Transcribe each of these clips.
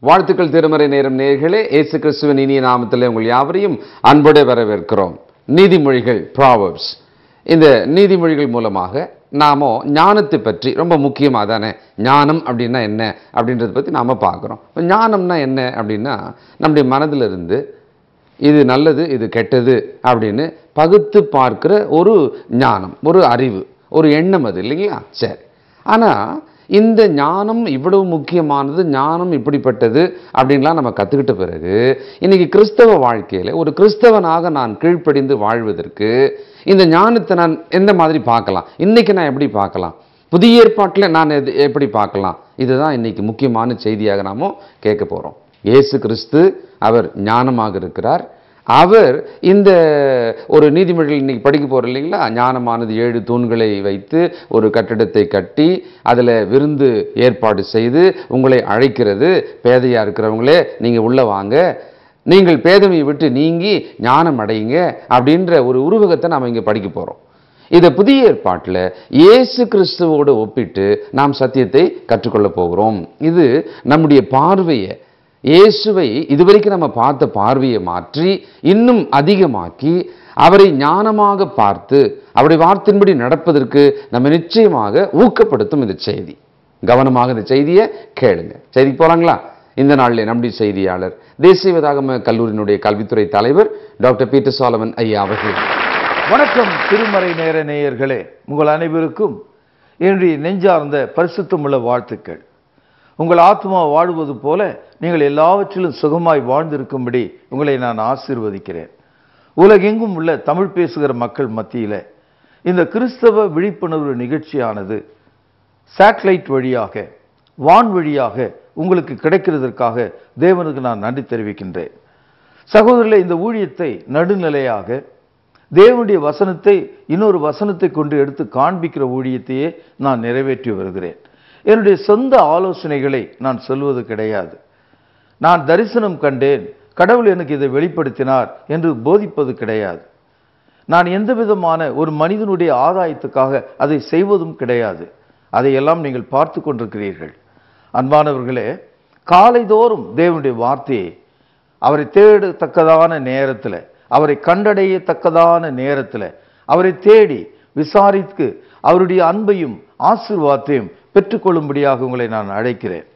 வாழ்த்துக்கள் திருமறை நேரம் நேர்களே இயேசு கிறிஸ்துவின் இனிய நாமத்திலே உங்கள் யாவரையும் அன்போடு வரவேற்கிறோம் நீதிமொழிகள் ப்ராவர்ப்ஸ் இந்த நீதிமொழிகள் மூலமாக நாம ஞானத்தை பற்றி ரொம்ப முக்கியமாக தானே ஞானம் அப்படின்னா என்ன அப்படின்றத பற்றி நாம் பார்க்குறோம் ஞானம்னா என்ன அப்படின்னா நம்முடைய மனதில் இருந்து இது நல்லது இது கெட்டது அப்படின்னு பகுத்து பார்க்கிற ஒரு ஞானம் ஒரு அறிவு ஒரு எண்ணம் அது இல்லைங்களா சரி ஆனால் இந்த ஞானம் இவ்வளவு முக்கியமானது ஞானம் இப்படிப்பட்டது அப்படின்லாம் நம்ம கற்றுக்கிட்ட பிறகு இன்னைக்கு கிறிஸ்தவ வாழ்க்கையில் ஒரு கிறிஸ்தவனாக நான் கீழ்ப்படிந்து வாழ்வதற்கு இந்த ஞானத்தை நான் எந்த மாதிரி பார்க்கலாம் இன்னைக்கு நான் எப்படி பார்க்கலாம் புதிய ஏற்பாட்டில் நான் எது எப்படி பார்க்கலாம் இதுதான் இன்னைக்கு முக்கியமான செய்தியாக நாம கேட்க போகிறோம் இயேசு கிறிஸ்து அவர் ஞானமாக இருக்கிறார் அவர் இந்த ஒரு நீதிமொழிகள் இன்னைக்கு படிக்க போகிறோம் இல்லைங்களா ஞானமானது ஏழு தூண்களை வைத்து ஒரு கட்டிடத்தை கட்டி அதில் விருந்து ஏற்பாடு செய்து உங்களை அழைக்கிறது பேதையா இருக்கிறவங்களே நீங்கள் உள்ளே வாங்க நீங்கள் பேதமையை விட்டு நீங்கி ஞானம் அடையுங்க அப்படின்ற ஒரு உருவகத்தை நாம் இங்கே படிக்க போகிறோம் இதை புதிய ஏற்பாட்டில் இயேசு கிறிஸ்துவோடு ஒப்பிட்டு நாம் சத்தியத்தை கற்றுக்கொள்ள போகிறோம் இது நம்முடைய பார்வையை இயேசுவை இதுவரைக்கும் நம்ம பார்த்த பார்வையை மாற்றி இன்னும் அதிகமாக்கி அவரை ஞானமாக பார்த்து அவருடைய வார்த்தையின்படி நடப்பதற்கு நம்ம நிச்சயமாக ஊக்கப்படுத்தும் இந்த செய்தி கவனமாக இந்த செய்தியை கேளுங்க செய்திக்கு போறாங்களா இந்த நாளில் நம்முடைய செய்தியாளர் தேசிய வேதாகம கல்லூரியினுடைய கல்வித்துறை தலைவர் டாக்டர் பீட்டர் சாலமன் ஐயா அவர்கள் வணக்கம் திருமறை நேர நேயர்களே உங்கள் அனைவருக்கும் என்னுடைய நெஞ்சார்ந்த பரிசுத்தமுள்ள வாழ்த்துக்கள் உங்கள் ஆத்மா வாழ்வது போல நீங்கள் எல்லாவற்றிலும் சுகமாய் வாழ்ந்திருக்கும்படி உங்களை நான் ஆசீர்வதிக்கிறேன் உலகெங்கும் உள்ள தமிழ் பேசுகிற மக்கள் மத்தியில் இந்த கிறிஸ்தவ விழிப்புணர்வு நிகழ்ச்சியானது சேட்டலைட் வழியாக வான் வழியாக உங்களுக்கு கிடைக்கிறதற்காக தேவனுக்கு நான் நன்றி தெரிவிக்கின்றேன் சகோதரர்களே இந்த ஊழியத்தை நடுநிலையாக தேவனுடைய வசனத்தை இன்னொரு வசனத்தை கொண்டு எடுத்து காண்பிக்கிற ஊழியத்தையே நான் நிறைவேற்றி வருகிறேன் என்னுடைய சொந்த ஆலோசனைகளை நான் சொல்வது கிடையாது நான் தரிசனம் கண்டேன் கடவுள் எனக்கு இதை வெளிப்படுத்தினார் என்று போதிப்பது கிடையாது நான் எந்த விதமான ஒரு மனிதனுடைய ஆதாயத்துக்காக அதை செய்வதும் கிடையாது அதையெல்லாம் நீங்கள் பார்த்து கொண்டிருக்கிறீர்கள் அன்பானவர்களே காலைதோறும் தேவனுடைய வார்த்தையை அவரை தேடத்தக்கதான நேரத்தில் அவரை கண்டடையத்தக்கதான நேரத்தில் அவரை தேடி விசாரித்து அவருடைய அன்பையும் ஆசீர்வாதத்தையும் பெற்றுக்கொள்ளும்படியாக உங்களை நான் அழைக்கிறேன்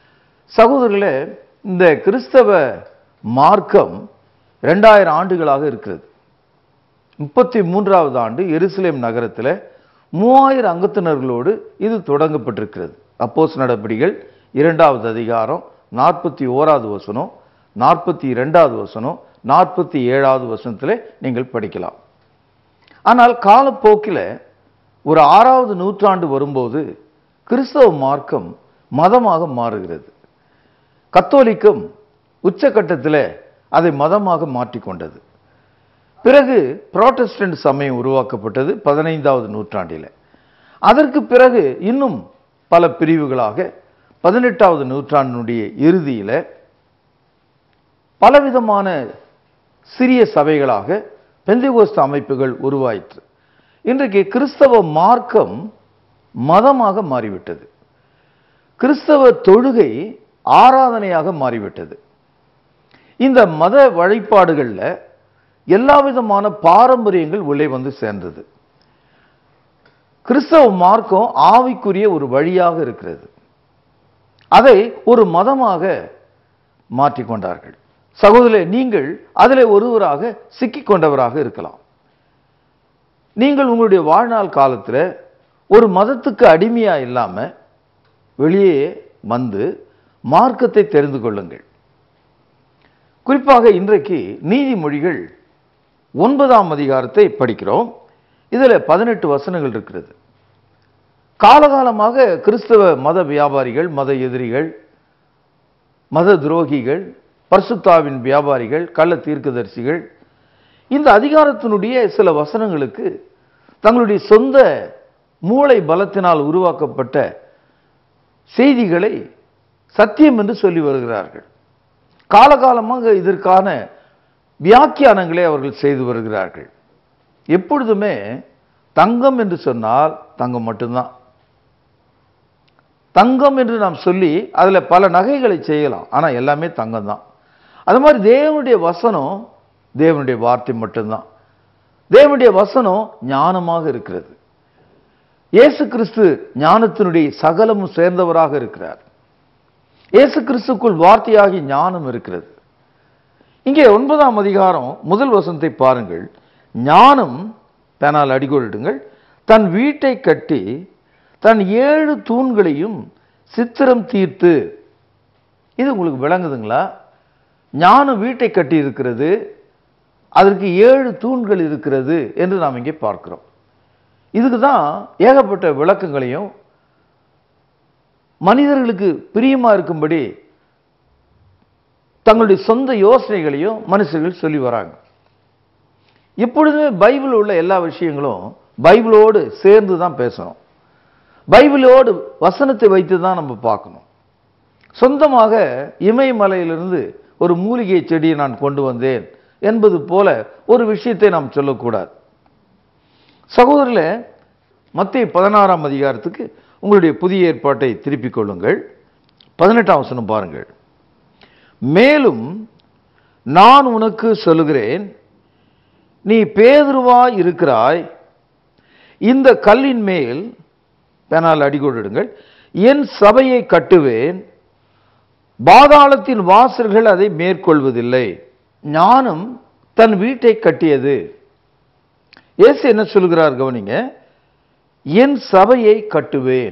சகோதரர்களே இந்த கிறிஸ்தவ மார்க்கம் ரெண்டாயிரம் ஆண்டுகளாக இருக்கிறது முப்பத்தி மூன்றாவது ஆண்டு எருசலேம் நகரத்தில் மூவாயிரம் அங்கத்தினர்களோடு இது தொடங்கப்பட்டிருக்கிறது அப்போஸ் நடபடிகள் இரண்டாவது அதிகாரம் நாற்பத்தி ஓராவது வசனம் நாற்பத்தி இரண்டாவது வசனம் நாற்பத்தி ஏழாவது வசனத்தில் நீங்கள் படிக்கலாம் ஆனால் காலப்போக்கில் ஒரு ஆறாவது நூற்றாண்டு வரும்போது கிறிஸ்தவ மார்க்கம் மதமாக மாறுகிறது கத்தோலிக்கம் உச்சகட்டத்தில் அதை மதமாக மாற்றிக்கொண்டது பிறகு புரோட்டஸ்டன்ட் சமயம் உருவாக்கப்பட்டது பதினைந்தாவது நூற்றாண்டில் அதற்கு பிறகு இன்னும் பல பிரிவுகளாக பதினெட்டாவது நூற்றாண்டினுடைய இறுதியில் பலவிதமான சிறிய சபைகளாக பெந்திகோஸ்த அமைப்புகள் உருவாயிற்று இன்றைக்கு கிறிஸ்தவ மார்க்கம் மதமாக மாறிவிட்டது கிறிஸ்தவ தொழுகை ஆராதனையாக மாறிவிட்டது இந்த மத வழிபாடுகளில் எல்லா விதமான பாரம்பரியங்கள் உள்ளே வந்து சேர்ந்தது கிறிஸ்தவ மார்க்கம் ஆவிக்குரிய ஒரு வழியாக இருக்கிறது அதை ஒரு மதமாக மாற்றிக்கொண்டார்கள் சகோதரே நீங்கள் அதில் ஒருவராக சிக்கிக் கொண்டவராக இருக்கலாம் நீங்கள் உங்களுடைய வாழ்நாள் காலத்தில் ஒரு மதத்துக்கு அடிமையா இல்லாம வெளியே வந்து மார்க்கத்தை தெரிந்து கொள்ளுங்கள் குறிப்பாக இன்றைக்கு நீதிமொழிகள் ஒன்பதாம் அதிகாரத்தை படிக்கிறோம் இதில் பதினெட்டு வசனங்கள் இருக்கிறது காலகாலமாக கிறிஸ்தவ மத வியாபாரிகள் மத எதிரிகள் மத துரோகிகள் பரிசுத்தாவின் வியாபாரிகள் கள்ள தீர்க்கதரிசிகள் இந்த அதிகாரத்தினுடைய சில வசனங்களுக்கு தங்களுடைய சொந்த மூளை பலத்தினால் உருவாக்கப்பட்ட செய்திகளை சத்தியம் என்று சொல்லி வருகிறார்கள் காலகாலமாக இதற்கான வியாக்கியானங்களை அவர்கள் செய்து வருகிறார்கள் எப்பொழுதுமே தங்கம் என்று சொன்னால் தங்கம் மட்டும்தான் தங்கம் என்று நாம் சொல்லி அதில் பல நகைகளை செய்யலாம் ஆனால் எல்லாமே தங்கம் தான் அது மாதிரி தேவனுடைய வசனம் தேவனுடைய வார்த்தை மட்டும்தான் தேவனுடைய வசனம் ஞானமாக இருக்கிறது இயேசு கிறிஸ்து ஞானத்தினுடைய சகலமும் சேர்ந்தவராக இருக்கிறார் இயேசு கிறிஸ்துக்குள் வார்த்தையாகி ஞானம் இருக்கிறது இங்கே ஒன்பதாம் அதிகாரம் முதல் வசனத்தை பாருங்கள் ஞானம் பேனால் அடிகோலிடுங்கள் தன் வீட்டை கட்டி தன் ஏழு தூண்களையும் சித்திரம் தீர்த்து இது உங்களுக்கு விளங்குதுங்களா ஞானம் வீட்டை கட்டி இருக்கிறது அதற்கு ஏழு தூண்கள் இருக்கிறது என்று நாம் இங்கே பார்க்கிறோம் இதுக்கு தான் ஏகப்பட்ட விளக்கங்களையும் மனிதர்களுக்கு பிரியமா இருக்கும்படி தங்களுடைய சொந்த யோசனைகளையும் மனுஷர்கள் சொல்லி வராங்க எப்பொழுதுமே பைபிள் உள்ள எல்லா விஷயங்களும் பைபிளோடு சேர்ந்து தான் பேசணும் பைபிளோடு வசனத்தை வைத்து தான் நம்ம பார்க்கணும் சொந்தமாக இமயமலையிலிருந்து ஒரு மூலிகை செடியை நான் கொண்டு வந்தேன் என்பது போல ஒரு விஷயத்தை நாம் சொல்லக்கூடாது சகோதரில் மத்திய பதினாறாம் அதிகாரத்துக்கு உங்களுடைய புதிய ஏற்பாட்டை திருப்பிக் கொள்ளுங்கள் பதினெட்டாம் வசனம் பாருங்கள் மேலும் நான் உனக்கு சொல்லுகிறேன் நீ பேதுருவாய் இருக்கிறாய் இந்த கல்லின் மேல் பேனால் அடிகோடிடுங்கள் என் சபையை கட்டுவேன் பாதாளத்தின் வாசல்கள் அதை மேற்கொள்வதில்லை ஞானம் தன் வீட்டை கட்டியது இயேசு என்ன சொல்கிறார் கவனிங்க என் சபையை கட்டுவேன்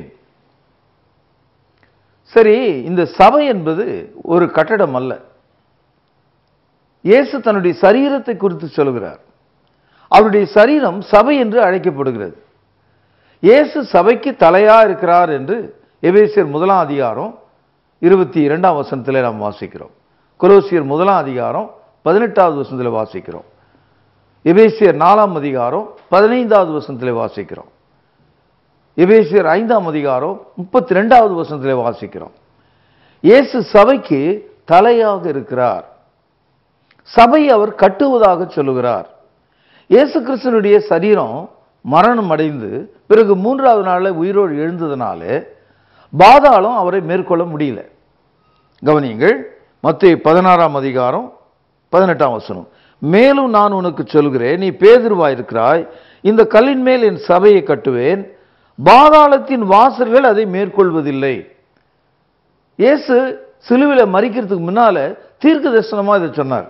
சரி இந்த சபை என்பது ஒரு கட்டடம் அல்ல இயேசு தன்னுடைய சரீரத்தை குறித்து சொல்கிறார் அவருடைய சரீரம் சபை என்று அழைக்கப்படுகிறது இயேசு சபைக்கு தலையா இருக்கிறார் என்று எபேசியர் முதலாம் அதிகாரம் இருபத்தி இரண்டாம் வசனத்தில் நாம் வாசிக்கிறோம் குரோசியர் முதலாம் அதிகாரம் பதினெட்டாவது வசனத்தில் வாசிக்கிறோம் எபேசியர் நாலாம் அதிகாரம் பதினைந்தாவது வசனத்தில் வாசிக்கிறோம் எபேசியர் ஐந்தாம் அதிகாரம் முப்பத்தி ரெண்டாவது வசனத்தில் வாசிக்கிறோம் இயேசு சபைக்கு தலையாக இருக்கிறார் சபை அவர் கட்டுவதாக சொல்லுகிறார் இயேசு கிறிஸ்தனுடைய சரீரம் மரணம் அடைந்து பிறகு மூன்றாவது நாளில் உயிரோடு எழுந்ததுனால பாதாளம் அவரை மேற்கொள்ள முடியல கவனியுங்கள் மத்திய பதினாறாம் அதிகாரம் பதினெட்டாம் வசனம் மேலும் நான் உனக்கு சொல்கிறேன் நீ பேதிருவாயிருக்கிறாய் இந்த கல்லின் மேல் என் சபையை கட்டுவேன் பாதாளத்தின் வாசல்கள் அதை மேற்கொள்வதில்லை இயேசு சிலுவில மறிக்கிறதுக்கு முன்னால தீர்க்க தரிசனமா இதை சொன்னார்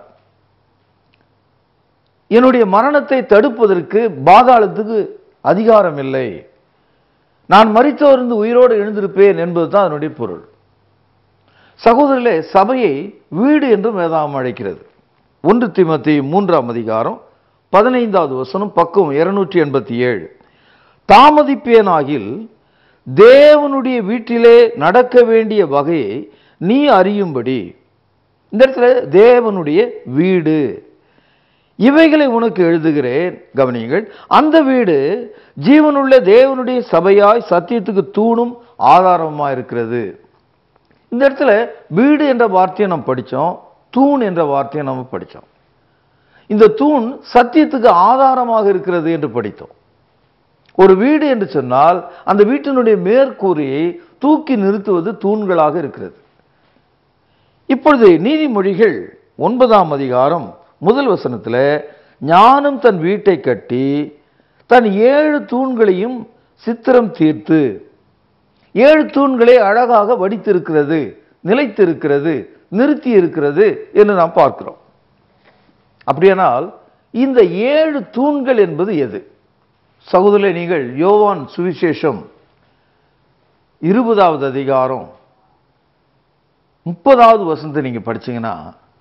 என்னுடைய மரணத்தை தடுப்பதற்கு பாதாளத்துக்கு அதிகாரம் இல்லை நான் மறித்தோர்ந்து உயிரோடு எழுந்திருப்பேன் என்பது தான் அதனுடைய பொருள் சகோதரிலே சபையை வீடு என்றும் வேதாகம் அழைக்கிறது ஒன்று திமத்தி மூன்றாம் அதிகாரம் பதினைந்தாவது வசனம் பக்கம் இருநூற்றி எண்பத்தி ஏழு தாமதிப்பேனாகில் தேவனுடைய வீட்டிலே நடக்க வேண்டிய வகையை நீ அறியும்படி இந்த இடத்துல தேவனுடைய வீடு இவைகளை உனக்கு எழுதுகிறேன் கவனியுங்கள் அந்த வீடு ஜீவனுள்ள தேவனுடைய சபையாய் சத்தியத்துக்கு தூணும் ஆதாரமாக இருக்கிறது இந்த இடத்துல வீடு என்ற வார்த்தையை நம்ம படித்தோம் தூண் என்ற வார்த்தையை நம்ம படித்தோம் இந்த தூண் சத்தியத்துக்கு ஆதாரமாக இருக்கிறது என்று படித்தோம் ஒரு வீடு என்று சொன்னால் அந்த வீட்டினுடைய மேற்கூரையை தூக்கி நிறுத்துவது தூண்களாக இருக்கிறது இப்பொழுது நீதிமொழிகள் ஒன்பதாம் அதிகாரம் முதல் வசனத்தில் ஞானம் தன் வீட்டை கட்டி தன் ஏழு தூண்களையும் சித்திரம் தீர்த்து ஏழு தூண்களை அழகாக வடித்திருக்கிறது நிலைத்திருக்கிறது நிறுத்தி இருக்கிறது என்று நாம் பார்க்கிறோம் அப்படியானால் இந்த ஏழு தூண்கள் என்பது எது சகோதரே நீங்கள் யோவான் சுவிசேஷம் இருபதாவது அதிகாரம் முப்பதாவது வசனத்தை நீங்க படிச்சீங்கன்னா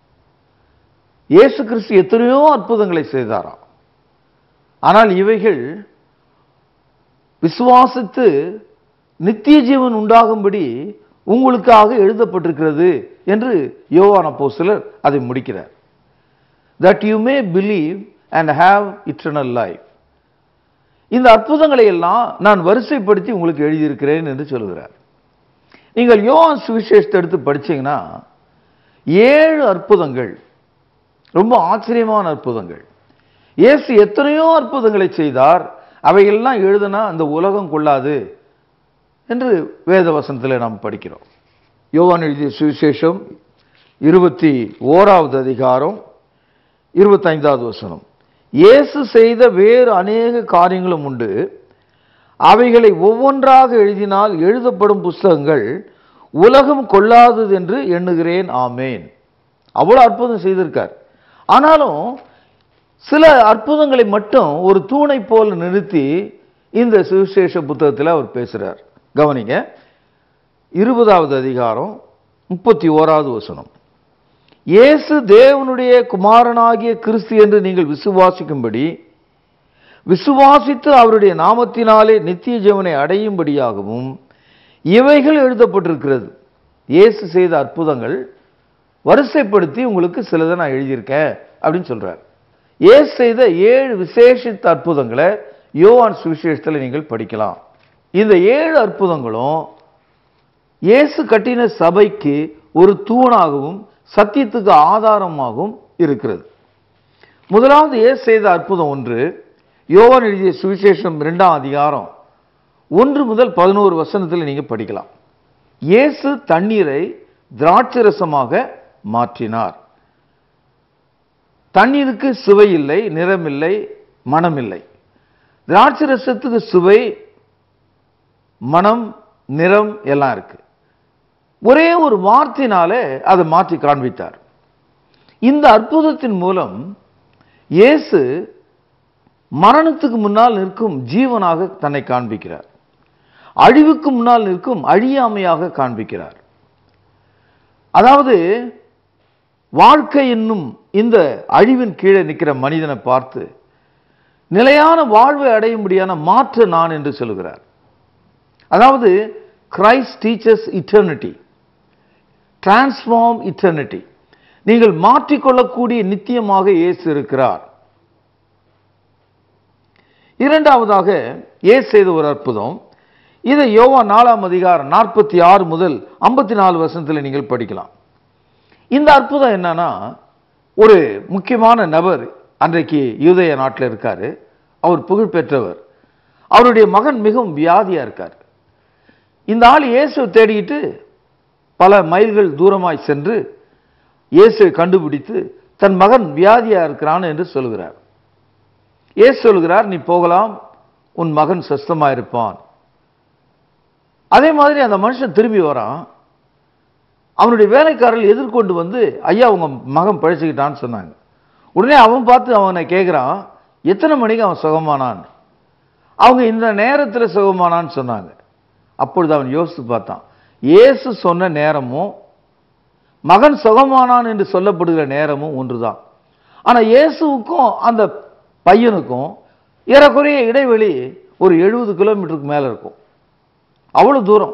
இயேசு கிறிஸ்து எத்தனையோ அற்புதங்களை செய்தாராம் ஆனால் இவைகள் விசுவாசித்து நித்திய ஜீவன் உண்டாகும்படி உங்களுக்காக எழுதப்பட்டிருக்கிறது என்று யோவான் அப்போஸ்தலர் அதை முடிக்கிறார் that you may believe and have eternal life இந்த அற்புதங்களை எல்லாம் நான் வரிசைப்படுத்தி உங்களுக்கு எழுதியிருக்கிறேன் என்று சொல்கிறார் நீங்கள் யோவான் சுவிசேஷத்தை எடுத்து படிச்சீங்கன்னா ஏழு அற்புதங்கள் ரொம்ப ஆச்சரியமான அற்புதங்கள் இயேசு எத்தனையோ அற்புதங்களை செய்தார் அவையெல்லாம் எழுதுனா அந்த உலகம் கொள்ளாது என்று வேத வசனத்தில் நாம் படிக்கிறோம் யோவான் எழுதிய சுவிசேஷம் இருபத்தி ஓராவது அதிகாரம் இருபத்தைந்தாவது வசனம் இயேசு செய்த வேறு அநேக காரியங்களும் உண்டு அவைகளை ஒவ்வொன்றாக எழுதினால் எழுதப்படும் புஸ்தகங்கள் உலகம் கொள்ளாதது என்று எண்ணுகிறேன் ஆமேன் அவ்வளோ அற்புதம் செய்திருக்கார் ஆனாலும் சில அற்புதங்களை மட்டும் ஒரு தூணை போல் நிறுத்தி இந்த சுவிசேஷ புத்தகத்தில் அவர் பேசுறார் கவனிங்க இருபதாவது அதிகாரம் முப்பத்தி ஓராவது வசனம் இயேசு தேவனுடைய குமாரனாகிய கிறிஸ்து என்று நீங்கள் விசுவாசிக்கும்படி விசுவாசித்து அவருடைய நாமத்தினாலே நித்திய ஜீவனை அடையும்படியாகவும் இவைகள் எழுதப்பட்டிருக்கிறது இயேசு செய்த அற்புதங்கள் வரிசைப்படுத்தி உங்களுக்கு சிலதை நான் எழுதியிருக்கேன் அப்படின்னு சொல்றார் இயேசு செய்த ஏழு விசேஷித்த அற்புதங்களை யோவான் சுவிசேஷத்தில் நீங்கள் படிக்கலாம் இந்த ஏழு அற்புதங்களும் இயேசு கட்டின சபைக்கு ஒரு தூணாகவும் சத்தியத்துக்கு ஆதாரமாகவும் இருக்கிறது முதலாவது இயேசு செய்த அற்புதம் ஒன்று யோவான் எழுதிய சுவிசேஷம் இரண்டாம் அதிகாரம் ஒன்று முதல் பதினோரு வசனத்தில் நீங்க படிக்கலாம் இயேசு தண்ணீரை திராட்சரசமாக மாற்றினார் தண்ணீருக்கு சுவை இல்லை நிறமில்லை மனமில்லை திராட்சரசத்துக்கு சுவை மனம் நிறம் எல்லாம் இருக்கு ஒரே ஒரு வார்த்தையினாலே அதை மாற்றி காண்பித்தார் இந்த அற்புதத்தின் மூலம் இயேசு மரணத்துக்கு முன்னால் நிற்கும் ஜீவனாக தன்னை காண்பிக்கிறார் அழிவுக்கு முன்னால் நிற்கும் அழியாமையாக காண்பிக்கிறார் அதாவது வாழ்க்கை என்னும் இந்த அழிவின் கீழே நிற்கிற மனிதனை பார்த்து நிலையான வாழ்வை அடையும்படியான மாற்று நான் என்று சொல்கிறார் அதாவது Christ teachers eternity transform eternity நீங்கள் மாற்றிக்கொள்ளக்கூடிய நித்தியமாக இயேசு இருக்கிறார் இரண்டாவதாக இயேசு செய்த ஒரு அற்புதம் இதை யோவா நாலாம் அதிகாரம் நாற்பத்தி ஆறு முதல் ஐம்பத்தி நாலு வசனத்தில் நீங்கள் படிக்கலாம் இந்த அற்புதம் என்னன்னா ஒரு முக்கியமான நபர் அன்றைக்கு யூதய நாட்டில் இருக்காரு அவர் புகழ் பெற்றவர் அவருடைய மகன் மிகவும் வியாதியா இருக்கார் இந்த ஆள் இயேசுவை தேடிட்டு பல மைல்கள் தூரமாய் சென்று இயேசுவை கண்டுபிடித்து தன் மகன் வியாதியா இருக்கிறான் என்று சொல்கிறார் இயேசு சொல்கிறார் நீ போகலாம் உன் மகன் சுஸ்தமா இருப்பான் அதே மாதிரி அந்த மனுஷன் திரும்பி வரான் அவனுடைய வேலைக்காரர்கள் எதிர்கொண்டு வந்து ஐயா உங்க மகன் பழிச்சுக்கிட்டான்னு சொன்னாங்க உடனே அவன் பார்த்து அவனை கேட்குறான் எத்தனை மணிக்கு அவன் சுகமானான் அவங்க இந்த நேரத்தில் சுகமானான்னு சொன்னாங்க அப்பொழுது அவன் யோசித்து பார்த்தான் இயேசு சொன்ன நேரமும் மகன் சுகமானான் என்று சொல்லப்படுகிற நேரமும் ஒன்றுதான் ஆனா இயேசுவுக்கும் அந்த பையனுக்கும் ஏறக்குறைய இடைவெளி ஒரு எழுபது கிலோமீட்டருக்கு மேல இருக்கும் அவ்வளவு தூரம்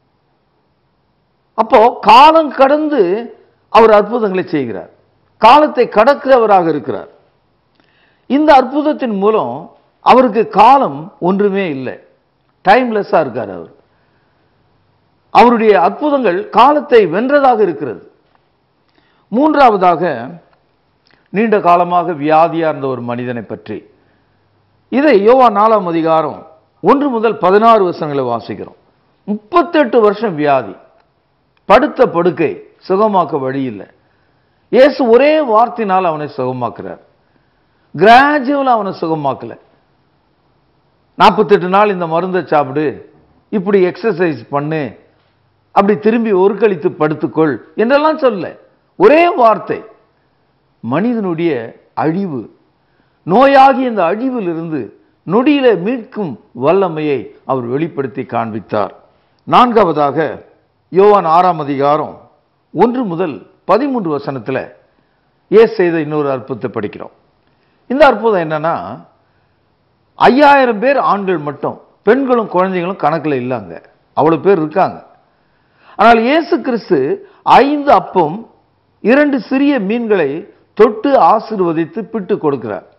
அப்போ காலம் கடந்து அவர் அற்புதங்களை செய்கிறார் காலத்தை கடக்கிறவராக இருக்கிறார் இந்த அற்புதத்தின் மூலம் அவருக்கு காலம் ஒன்றுமே இல்லை டைம்லெஸ்ஸா இருக்கார் அவர் அவருடைய அற்புதங்கள் காலத்தை வென்றதாக இருக்கிறது மூன்றாவதாக நீண்ட காலமாக வியாதியா இருந்த ஒரு மனிதனை பற்றி இதை யோவா நாலாம் அதிகாரம் ஒன்று முதல் பதினாறு வருஷங்களை வாசிக்கிறோம் முப்பத்தெட்டு வருஷம் வியாதி படுத்த படுக்கை சுகமாக்க வழி இல்லை இயேசு ஒரே வார்த்தையினால் அவனை சுகமாக்குறார் கிராஜுவலா அவனை சுகமாக்கல நாற்பத்தெட்டு நாள் இந்த மருந்தை சாப்பிடு இப்படி எக்ஸசைஸ் பண்ணு அப்படி திரும்பி ஒரு கழித்து படுத்துக்கொள் என்றெல்லாம் சொல்ல ஒரே வார்த்தை மனிதனுடைய அழிவு நோயாகி இந்த அழிவிலிருந்து நொடியில மீட்கும் வல்லமையை அவர் வெளிப்படுத்தி காண்பித்தார் நான்காவதாக யோவான் ஆறாம் அதிகாரம் ஒன்று முதல் பதிமூன்று வசனத்துல ஏசு செய்த இன்னொரு அற்புதத்தை படிக்கிறோம் இந்த அற்புதம் என்னன்னா ஐயாயிரம் பேர் ஆண்கள் மட்டும் பெண்களும் குழந்தைகளும் கணக்குல இல்லைங்க அவ்வளவு பேர் இருக்காங்க ஆனால் இயேசு கிறிஸ்து ஐந்து அப்பம் இரண்டு சிறிய மீன்களை தொட்டு ஆசீர்வதித்து பிட்டு கொடுக்கிறார்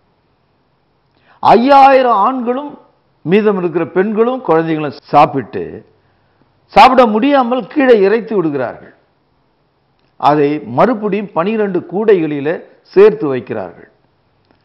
ஐயாயிரம் ஆண்களும் மீதம் இருக்கிற பெண்களும் குழந்தைகளும் சாப்பிட்டு சாப்பிட முடியாமல் கீழே இறைத்து விடுகிறார்கள் அதை மறுபடியும் பனிரெண்டு கூடைகளில சேர்த்து வைக்கிறார்கள்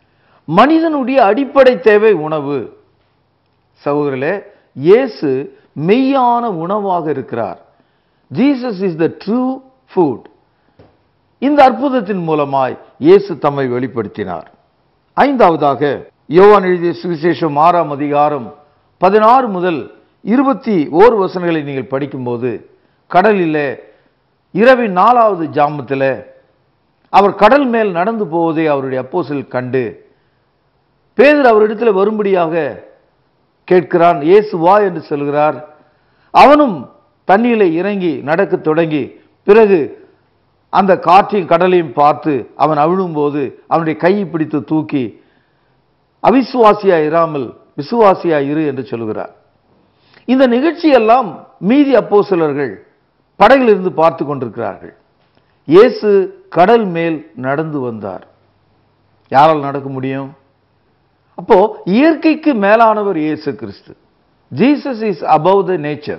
மனிதனுடைய அடிப்படை தேவை உணவு சகோதரர்களே இயேசு மெய்யான உணவாக இருக்கிறார் Jesus is the true food இந்த அற்புதத்தின் மூலமாய் இயேசு தம்மை வெளிப்படுத்தினார் ஐந்தாவதாக யோவான் எழுதிய சுவிசேஷம் ஆறாம் அதிகாரம் பதினாறு முதல் இருபத்தி ஓரு வசனங்களை நீங்கள் படிக்கும்போது கடலிலே இரவின் நாலாவது ஜாமத்தில் அவர் கடல் மேல் நடந்து போவதை அவருடைய அப்போஸ்தலர் கண்டு பேதர் அவரிடத்தில் வரும்படியாக கேட்கிறான் இயேசு வா என்று சொல்கிறார் அவனும் தண்ணீரில் இறங்கி நடக்கத் தொடங்கி பிறகு அந்த காற்றையும் கடலையும் பார்த்து அவன் அவிழும்போது அவனுடைய கையை பிடித்து தூக்கி அவிசுவாசியா இராமல் விசுவாசியா இரு என்று சொல்கிறார் இந்த நிகழ்ச்சியெல்லாம் மீதி அப்போஸ்தலர்கள் படகிலிருந்து பார்த்து கொண்டிருக்கிறார்கள் இயேசு கடல் மேல் நடந்து வந்தார் யாரால் நடக்க முடியும் அப்போ இயற்கைக்கு மேலானவர் இயேசு கிறிஸ்து Jesus is above the nature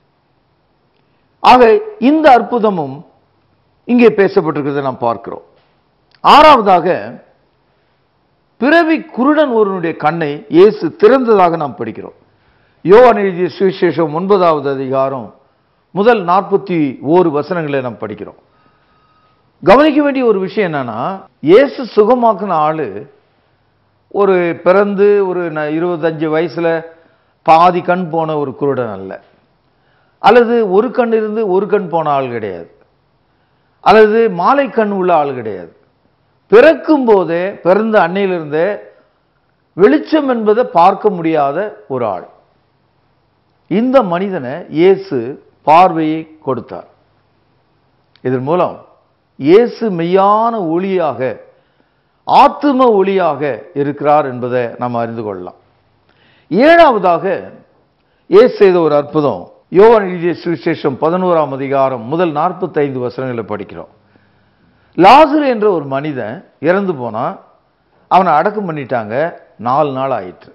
ஆக இந்த அற்புதமும் இங்கே பேசப்பட்டிருக்கிறதை நாம் பார்க்கிறோம் ஆறாவதாக பிறவி குருடன் ஒருவனுடைய கண்ணை இயேசு திறந்ததாக நாம் படிக்கிறோம் யோவான் எழுதிய சுவிசேஷம் ஒன்பதாவது அதிகாரம் முதல் நாற்பத்தி ஓரு வசனங்களை நாம் படிக்கிறோம் கவனிக்க வேண்டிய ஒரு விஷயம் என்னன்னா இயேசு சுகமாக்குன ஆளு ஒரு பிறந்து ஒரு ந- இருபத்தஞ்சு வயசுல பாதி கண் போன ஒரு குருடன் அல்ல அல்லது ஒரு கண் இருந்து ஒரு கண் போன ஆள் கிடையாது அல்லது மாலை கண் உள்ள ஆள் கிடையாது பிறக்கும் போதே பிறந்த அன்னையிலிருந்தே வெளிச்சம் என்பதை பார்க்க முடியாத ஒரு ஆள் இந்த மனிதனை இயேசு பார்வையை கொடுத்தார் இதன் மூலம் இயேசு மெய்யான ஒளியாக ஆத்தும ஒளியாக இருக்கிறார் என்பதை நாம் அறிந்து கொள்ளலாம் ஏழாவதாக இயேசு செய்த ஒரு அற்புதம் யோவான் எழுதிய சுவிசேஷம் பதினோராம் அதிகாரம் முதல் நாற்பத்தைந்து வசனங்களை படிக்கிறோம் லாசரு என்ற ஒரு மனிதன் இறந்து போனான் அவனை அடக்கம் பண்ணிட்டாங்க நாலு நாள் ஆயிற்று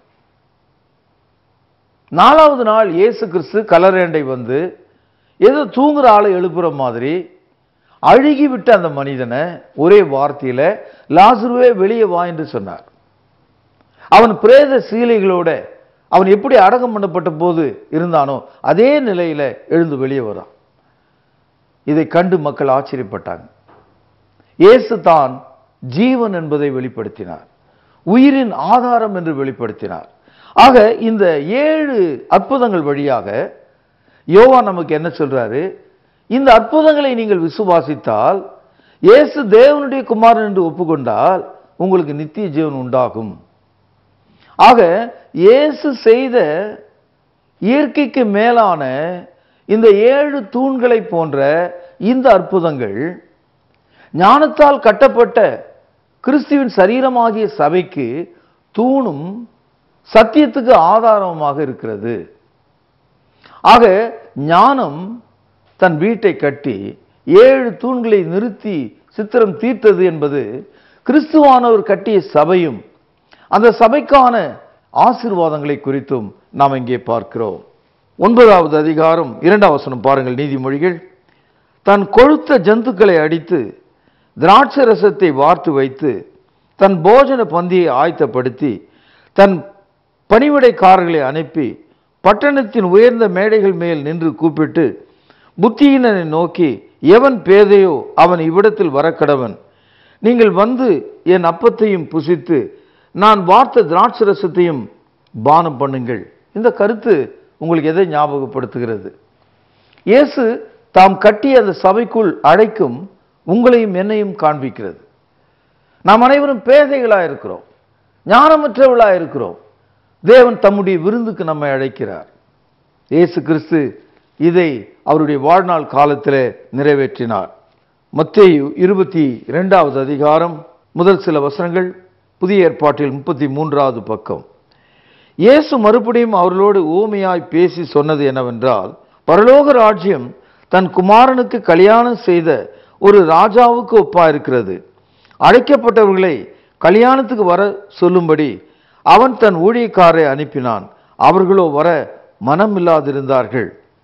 நாலாவது நாள் இயேசு கிறிஸ்து கலரேண்டை வந்து ஏதோ தூங்குற ஆளை எழுப்புற மாதிரி அழுகி விட்ட அந்த மனிதனை ஒரே வார்த்தையில லாசுருவே வெளியே வா என்று சொன்னார் அவன் பிரேத சீலைகளோட அவன் எப்படி அடக்கம் பண்ணப்பட்ட போது இருந்தானோ அதே நிலையில எழுந்து வெளியே வரான் இதை கண்டு மக்கள் ஆச்சரியப்பட்டாங்க இயேசு தான் ஜீவன் என்பதை வெளிப்படுத்தினார் உயிரின் ஆதாரம் என்று வெளிப்படுத்தினார் ஆக இந்த ஏழு அற்புதங்கள் வழியாக யோவான் நமக்கு என்ன சொல்றாரு இந்த அற்புதங்களை நீங்கள் விசுவாசித்தால் இயேசு தேவனுடைய குமாரன் என்று ஒப்புக்கொண்டால் உங்களுக்கு நித்திய ஜீவன் உண்டாகும் ஆக இயேசு செய்த இயற்கைக்கு மேலான இந்த ஏழு தூண்களை போன்ற இந்த அற்புதங்கள் ஞானத்தால் கட்டப்பட்ட கிறிஸ்துவின் சரீரமாகிய சபைக்கு தூணும் சத்தியத்துக்கு ஆதாரமாக இருக்கிறது ஆக ஞானம் தன் வீட்டை கட்டி ஏழு தூண்களை நிறுத்தி சித்திரம் தீர்த்தது என்பது கிறிஸ்துவானவர் கட்டிய சபையும் அந்த சபைக்கான ஆசீர்வாதங்களை குறித்தும் நாம் இங்கே பார்க்கிறோம் ஒன்பதாவது அதிகாரம் இரண்டாம் வசனம் பாருங்கள் நீதிமொழிகள் தன் கொழுத்த ஜந்துக்களை அடித்து திராட்சை ரசத்தை வார்த்து வைத்து தன் போஜன பந்தியை ஆயத்தப்படுத்தி தன் பணிவிடைக்காரர்களை அனுப்பி பட்டணத்தின் உயர்ந்த மேடைகள் மேல் நின்று கூப்பிட்டு புத்தியினனை நோக்கி எவன் பேதையோ அவன் இவ்விடத்தில் வரக்கடவன் நீங்கள் வந்து என் அப்பத்தையும் புசித்து நான் வார்த்த திராட்சை ரசத்தையும் பானம் பண்ணுங்கள் இந்த கருத்து உங்களுக்கு எதை ஞாபகப்படுத்துகிறது இயேசு தாம் கட்டிய அந்த சபைக்குள் அழைக்கும் உங்களையும் என்னையும் காண்பிக்கிறது நாம் அனைவரும் பேதைகளாக இருக்கிறோம் ஞானமற்றவர்களாக இருக்கிறோம் தேவன் தம்முடைய விருந்துக்கு நம்மை அழைக்கிறார் இயேசு கிறிஸ்து இதை அவருடைய வாழ்நாள் காலத்தில் நிறைவேற்றினார் மத்தேயு இருபத்தி இரண்டாவது அதிகாரம் முதல் சில வசனங்கள் புதிய ஏற்பாட்டில் முப்பத்தி மூன்றாவது பக்கம் இயேசு மறுபடியும் அவர்களோடு ஊமையாய் பேசி சொன்னது என்னவென்றால் பரலோக ராஜ்யம் தன் குமாரனுக்கு கல்யாணம் செய்த ஒரு ராஜாவுக்கு ஒப்பா இருக்கிறது அழைக்கப்பட்டவர்களை கல்யாணத்துக்கு வர சொல்லும்படி அவன் தன் ஊழியக்காரரை அனுப்பினான் அவர்களோ வர மனமில்லாதிருந்தார்கள்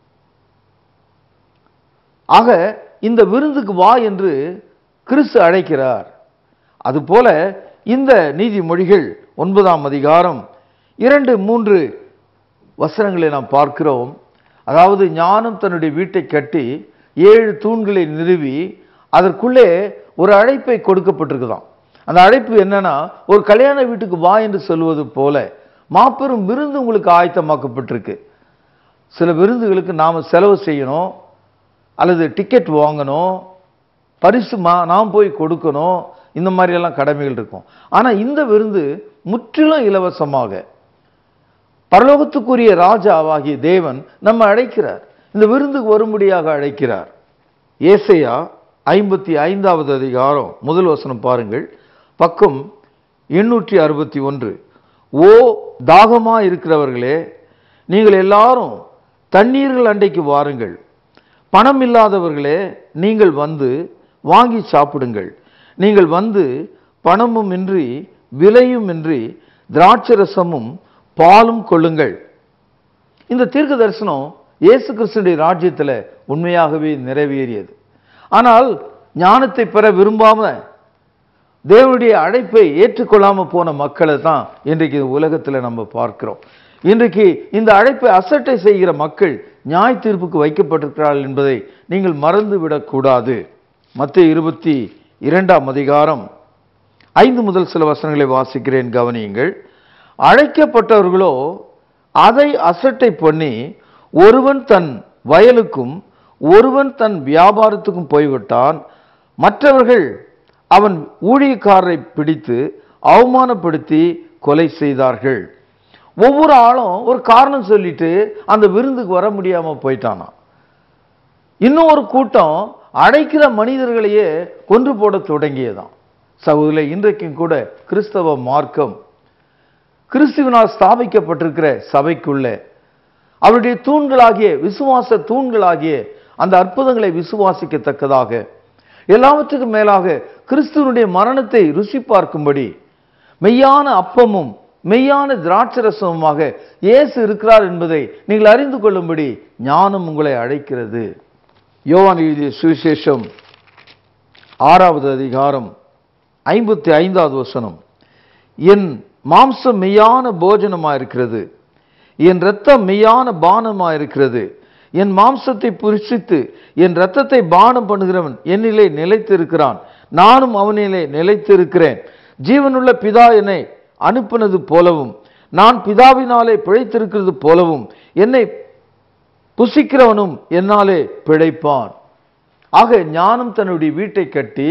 ஆக இந்த விருந்துக்கு வா என்று கிறிஸ்து அழைக்கிறார் அதுபோல இந்த நீதிமொழிகள் ஒன்பதாம் அதிகாரம் இரண்டு மூன்று வசனங்களை நாம் பார்க்கிறோம் அதாவது ஞானம் தன்னுடைய வீட்டை கட்டி ஏழு தூண்களை நிறுவி அதற்குள்ளே ஒரு அழைப்பை கொடுக்கப்பட்டிருக்குதாம் அந்த அழைப்பு என்னன்னா ஒரு கல்யாண வீட்டுக்கு வா என்று சொல்வது போல மாபெரும் விருந்து உங்களுக்கு ஆயத்தமாக்கப்பட்டிருக்கு சில விருந்துகளுக்கு நாம் செலவு செய்யணும் அல்லது டிக்கெட் வாங்கணும் பரிசு மா நாம் போய் கொடுக்கணும் இந்த மாதிரியெல்லாம் கடமைகள் இருக்கும் ஆனால் இந்த விருந்து முற்றிலும் இலவசமாக பரலோகத்துக்குரிய ராஜாவாகிய தேவன் நம்ம அழைக்கிறார் இந்த விருந்துக்கு வரும்படியாக அழைக்கிறார் ஏசையா ஐம்பத்தி ஐந்தாவது அதிகாரம் முதல் வசனம் பாருங்கள் பக்கம் எண்ணூற்றி அறுபத்தி ஒன்று ஓ தாகமா இருக்கிறவர்களே நீங்கள் எல்லாரும் தண்ணீர்கள் அண்டைக்கு வாருங்கள் பணம் இல்லாதவர்களே நீங்கள் வந்து வாங்கி சாப்பிடுங்கள் நீங்கள் வந்து பணமும் இன்றி விலையும் இன்றி திராட்சரசமும் பாலும் கொள்ளுங்கள் இந்த தீர்க்க தரிசனம் இயேசு கிறிஸ்துடைய ராஜ்யத்தில் உண்மையாகவே நிறைவேறியது ஆனால் ஞானத்தை பெற விரும்பாம தேவனுடைய அழைப்பை ஏற்றுக்கொள்ளாம போன மக்களை தான் இன்றைக்கு இந்த உலகத்தில் நம்ம பார்க்கிறோம் இன்றைக்கு இந்த அழைப்பை அசட்டை செய்கிற மக்கள் நியாய தீர்ப்புக்கு வைக்கப்பட்டிருக்கிறார்கள் என்பதை நீங்கள் மறந்து விடக்கூடாது மத்திய இருபத்தி இரண்டாம் அதிகாரம் ஐந்து முதல் சில வசனங்களை வாசிக்கிறேன் கவனியுங்கள் அழைக்கப்பட்டவர்களோ அதை அசட்டை பண்ணி ஒருவன் தன் வயலுக்கும் ஒருவன் தன் வியாபாரத்துக்கும் போய்விட்டான் மற்றவர்கள் அவன் ஊழியக்காரரை பிடித்து அவமானப்படுத்தி கொலை செய்தார்கள் ஒவ்வொரு ஆளும் ஒரு காரணம் சொல்லிட்டு அந்த விருந்துக்கு வர முடியாம போயிட்டானா இன்னும் ஒரு கூட்டம் அழைக்கிற மனிதர்களையே கொன்று போட தொடங்கியதாம் சகோதரர்களே இன்றைக்கும் கூட கிறிஸ்தவ மார்க்கம் கிறிஸ்துவினால் ஸ்தாபிக்கப்பட்டிருக்கிற சபைக்குள்ள அவருடைய தூண்களாகிய விசுவாச தூண்களாகிய அந்த அற்புதங்களை விசுவாசிக்கத்தக்கதாக எல்லாவற்றுக்கும் மேலாக கிறிஸ்துவனுடைய மரணத்தை ருசி பார்க்கும்படி மெய்யான அப்பமும் மெய்யான திராட்சரசமுமாக இயேசு இருக்கிறார் என்பதை நீங்கள் அறிந்து கொள்ளும்படி ஞானம் உங்களை அழைக்கிறது யோவான் எழுதிய சுவிசேஷம் ஆறாவது அதிகாரம் ஐம்பத்தி ஐந்தாவது வசனம் என் மாம்சம் மெய்யான போஜனமா இருக்கிறது என் இரத்தம் மெய்யான பானமா இருக்கிறது என் மாம்சத்தை புரிசித்து என் இரத்தத்தை பானம் பண்ணுகிறவன் என்னிலே நிலைத்திருக்கிறான் நானும் அவனிலே நிலைத்திருக்கிறேன் ஜீவனுள்ள பிதா என்னை அனுப்பினது போலவும் நான் பிதாவினாலே பிழைத்திருக்கிறது போலவும் என்னை புசிக்கிறவனும் என்னாலே பிழைப்பான் ஆக ஞானம் தன்னுடைய வீட்டை கட்டி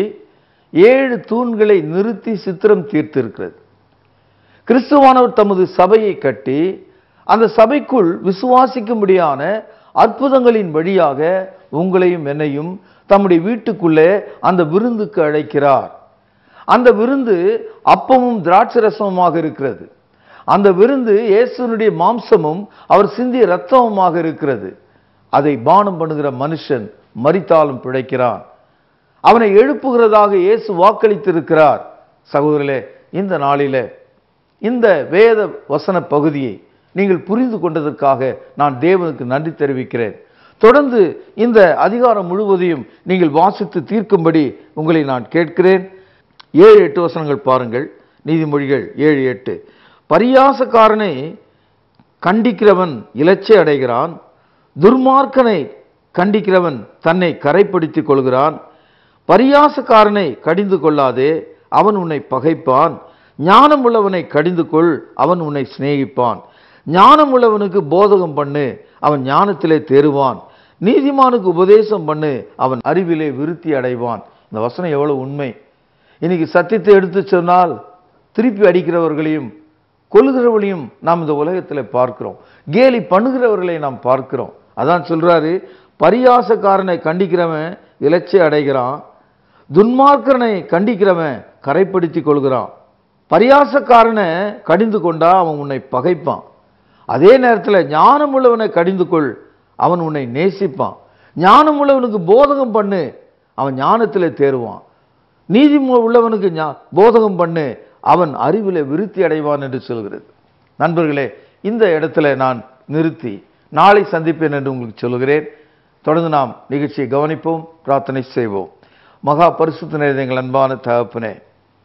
ஏழு தூண்களை நிறுத்தி சித்திரம் தீர்த்திருக்கிறது கிறிஸ்துவானவர் தமது சபையை கட்டி அந்த சபைக்குள் விசுவாசிக்கும்படியான அற்புதங்களின் வழியாக உங்களையும் என்னையும் தம்முடைய வீட்டுக்குள்ளே அந்த விருந்துக்கு அழைக்கிறார் அந்த விருந்து அப்பமும் திராட்சரசமுமாக இருக்கிறது அந்த விருந்து இயேசுனுடைய மாம்சமும் அவர் சிந்திய இரத்தமுமாக இருக்கிறது அதை பானம் பண்ணுகிற மனுஷன் மரித்தாலும் பிழைக்கிறான் அவனை எழுப்புகிறதாக இயேசு வாக்களித்திருக்கிறார் சகோதரர்களே இந்த நாளிலே இந்த வேத வசன பகுதியை நீங்கள் புரிந்து கொண்டதற்காக நான் தேவனுக்கு நன்றி தெரிவிக்கிறேன் தொடர்ந்து இந்த அதிகாரம் முழுவதையும் நீங்கள் வாசித்து தீர்க்கும்படி உங்களை நான் கேட்கிறேன் ஏழு எட்டு வசனங்கள் பாருங்கள் நீதிமொழிகள் ஏழு எட்டு பரியாசக்காரனை கண்டிக்கிறவன் இலச்சை அடைகிறான் துர்மார்க்கனை கண்டிக்கிறவன் தன்னை கரைப்படுத்திக் கொள்கிறான் பரியாசக்காரனை கடிந்து கொள்ளாதே அவன் உன்னை பகைப்பான் ஞானம் உள்ளவனை கடிந்து கொள் அவன் உன்னை சிநேகிப்பான் ஞானம் உள்ளவனுக்கு போதகம் பண்ணு அவன் ஞானத்திலே தேறுவான் நீதிமானுக்கு உபதேசம் பண்ணு அவன் அறிவிலே விருத்தி அடைவான் இந்த வசனம் எவ்வளவு உண்மை இன்னைக்கு சத்தியத்தை எடுத்து சொன்னால் திருப்பி அடிக்கிறவர்களையும் கொல்கிறவர்களையும் நாம் இந்த உலகத்தில் பார்க்கிறோம் கேலி பண்ணுகிறவர்களை நாம் பார்க்கிறோம் அதான் சொல்றாரு பரியாசக்காரனை கண்டிக்கிறவன் இலச்சை அடைகிறான் துன்மார்க்கனை கண்டிக்கிறவன் கரைப்படுத்தி கொள்கிறான் பரியாசக்காரனை கடிந்து கொண்டா அவன் உன்னை பகைப்பான் அதே நேரத்தில் ஞானம் உள்ளவனை கடிந்து கொள் அவன் உன்னை நேசிப்பான் ஞானம் உள்ளவனுக்கு போதகம் பண்ணு அவன் ஞானத்தில் தேருவான் நீதி உள்ளவனுக்கு ஞா- போதகம் பண்ணு அவன் அறிவிலே விருத்தி அடைவான் என்று சொல்கிறது நண்பர்களே இந்த இடத்துல நான் நிறுத்தி நாளை சந்திப்பேன் என்று உங்களுக்கு சொல்கிறேன் தொடர்ந்து நாம் நிகழ்ச்சியை கவனிப்போம் பிரார்த்தனை செய்வோம் மகா பரிசுத்த நிறைந்த எங்கள் அன்பான தகப்பனே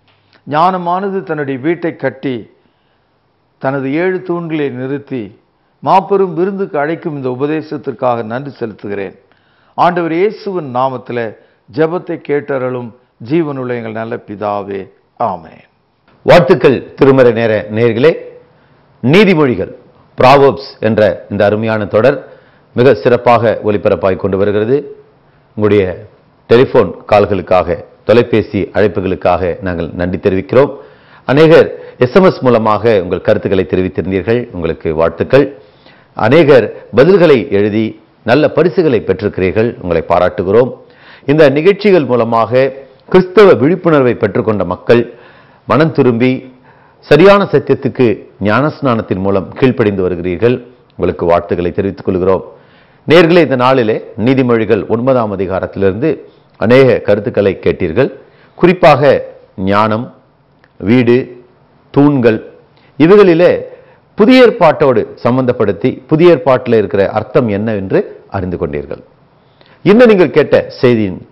ஞானமானது தன்னுடைய வீட்டை கட்டி தனது ஏழு தூண்களை நிறுத்தி மாபெரும் விருந்துக்கு அழைக்கும் இந்த உபதேசத்திற்காக நன்றி செலுத்துகிறேன் ஆண்டவர் இயேசுவின் நாமத்தில் ஜெபத்தை கேட்டறலும் ஜீவனுள்ள எங்கள் நல்ல பிதாவே ஆமென் வாழ்த்துக்கள் திருமறை நேர நேர்களே நீதிமொழிகள் ப்ராவர்ப்ஸ் என்ற இந்த அருமையான தொடர் மிக சிறப்பாக ஒலிபரப்பாய் கொண்டு வருகிறது உங்களுடைய டெலிஃபோன் கால்களுக்காக தொலைபேசி அழைப்புகளுக்காக நாங்கள் நன்றி தெரிவிக்கிறோம் அநேகர் எஸ்எம்எஸ் மூலமாக உங்கள் கருத்துக்களை தெரிவித்திருந்தீர்கள் உங்களுக்கு வாழ்த்துக்கள் அநேகர் பதில்களை எழுதி நல்ல பரிசுகளை பெற்றிருக்கிறீர்கள் உங்களை பாராட்டுகிறோம் இந்த நிகழ்ச்சிகள் மூலமாக கிறிஸ்தவ விழிப்புணர்வை பெற்றுக்கொண்ட மக்கள் மனம் திரும்பி சரியான சத்தியத்துக்கு ஞானஸ்நானத்தின் மூலம் கீழ்ப்படிந்து வருகிறீர்கள் உங்களுக்கு வாழ்த்துக்களை தெரிவித்துக் கொள்கிறோம் நேர்களே இந்த நாளிலே நீதிமொழிகள் ஒன்பதாம் அதிகாரத்திலிருந்து அநேக கருத்துக்களை கேட்டீர்கள் குறிப்பாக ஞானம் வீடு தூண்கள் இவைகளிலே புதிய ஏற்பாட்டோடு சம்பந்தப்படுத்தி புதிய ஏற்பாட்டில் இருக்கிற அர்த்தம் என்ன என்று அறிந்து கொண்டீர்கள் இன்னும் நீங்கள் கேட்ட செய்தியின்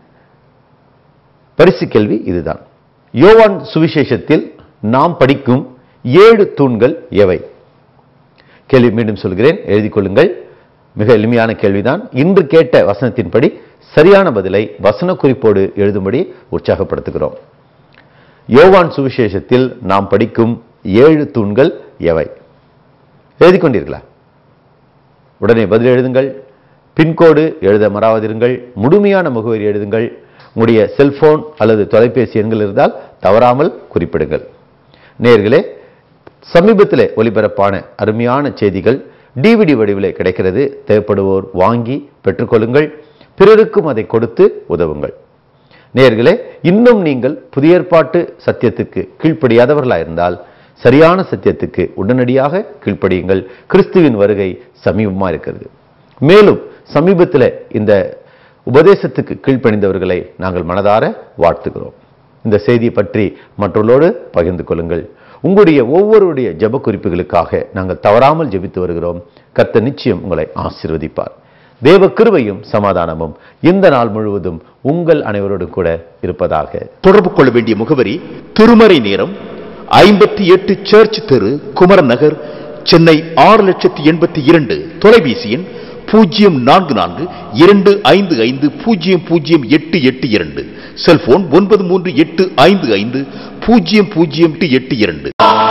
பரிசு கேள்வி இதுதான் யோவான் சுவிசேஷத்தில் நாம் படிக்கும் ஏழு தூண்கள் எவை கேள்வி மீண்டும் சொல்கிறேன் எழுதிக் கொள்ளுங்கள் மிக எளிமையான கேள்விதான் இன்று கேட்ட வசனத்தின்படி சரியான பதிலை வசன குறிப்போடு எழுதும்படி உற்சாகப்படுத்துகிறோம் யோவான் சுவிசேஷத்தில் நாம் படிக்கும் ஏழு தூண்கள் எவை எழுதிக் கொண்டீர்களா உடனே பதில் எழுதுங்கள் பின்கோடு எழுத மறாவதிருங்கள் முழுமையான முகவரி எழுதுங்கள் உங்களுடைய செல்போன் அல்லது தொலைபேசி எண்கள் இருந்தால் தவறாமல் குறிப்பிடுங்கள் நேர்களே சமீபத்திலே ஒலிபரப்பான அருமையான செய்திகள் டிவிடி வடிவிலே கிடைக்கிறது தேவைப்படுவோர் வாங்கி பெற்றுக்கொள்ளுங்கள் பிறருக்கும் அதை கொடுத்து உதவுங்கள் நேர்களே இன்னும் நீங்கள் புதிய ஏற்பாட்டு சத்தியத்துக்கு கீழ்ப்படியாதவர்களாக இருந்தால் சரியான சத்தியத்துக்கு உடனடியாக கீழ்ப்படியுங்கள் கிறிஸ்துவின் வருகை சமீபமாக இருக்கிறது மேலும் சமீபத்தில் இந்த உபதேசத்துக்கு கீழ்ப்பணிந்தவர்களை நாங்கள் மனதார வாழ்த்துகிறோம் இந்த செய்தி பற்றி மற்றவர்களோடு பகிர்ந்து கொள்ளுங்கள் உங்களுடைய ஒவ்வொருடைய ஜெப குறிப்புகளுக்காக நாங்கள் தவறாமல் ஜெபித்து வருகிறோம் கர்த்தர் நிச்சயம் உங்களை ஆசீர்வதிப்பார் தேவ கிருபையும் சமாதானமும் இந்த நாள் முழுவதும் உங்கள் அனைவரோடும் கூட இருப்பதாக தொடர்பு கொள்ள வேண்டிய முகவரி திருமறை நேரம் ஐம்பத்தி எட்டு சர்ச் தெரு குமரன் நகர் சென்னை ஆறு லட்சத்தி எண்பத்தி இரண்டு தொலைபேசி எண் பூஜ்ஜியம் நான்கு நான்கு இரண்டு ஐந்து ஐந்து பூஜ்ஜியம் பூஜ்ஜியம் எட்டு எட்டு இரண்டு செல்போன் ஒன்பது மூன்று எட்டு ஐந்து ஐந்து பூஜ்ஜியம் பூஜ்ஜியம் எட்டு எட்டு இரண்டு